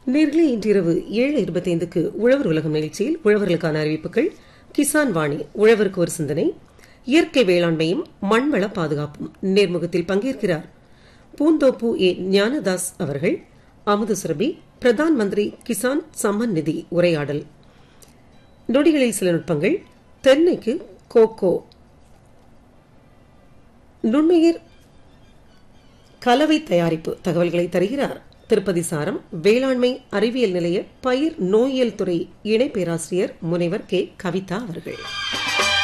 நேர்களே இன்றிரவு ஏழு இருபத்தைந்துக்கு உழவர் உலகம் நிகழ்ச்சியில் உழவர்களுக்கான அறிவிப்புகள் கிசான் வாணி உழவருக்கு ஒரு சிந்தனை இயற்கை வேளாண்மையும் மண்வள பாதுகாப்பும் நேர்முகத்தில் பங்கேற்கிறார் பூந்தோப்பு ஏ ஞானதாஸ் அவர்கள் அமுது சுரபி பிரதான் மந்திரி கிசான் சம்மன் நிதி உரையாடல் நொடிகளில் சில நுட்பங்கள் தென்னைக்கு கோகோ நுண்ணுயிர் கலவை தயாரிப்பு தகவல்களை தருகிறார் திருப்பதி சாரம் வேளாண்மை அறிவியல் நிலைய பயிர் நோயியல் துறை இணை பேராசிரியர் முனைவர் கே கவிதா அவர்கள்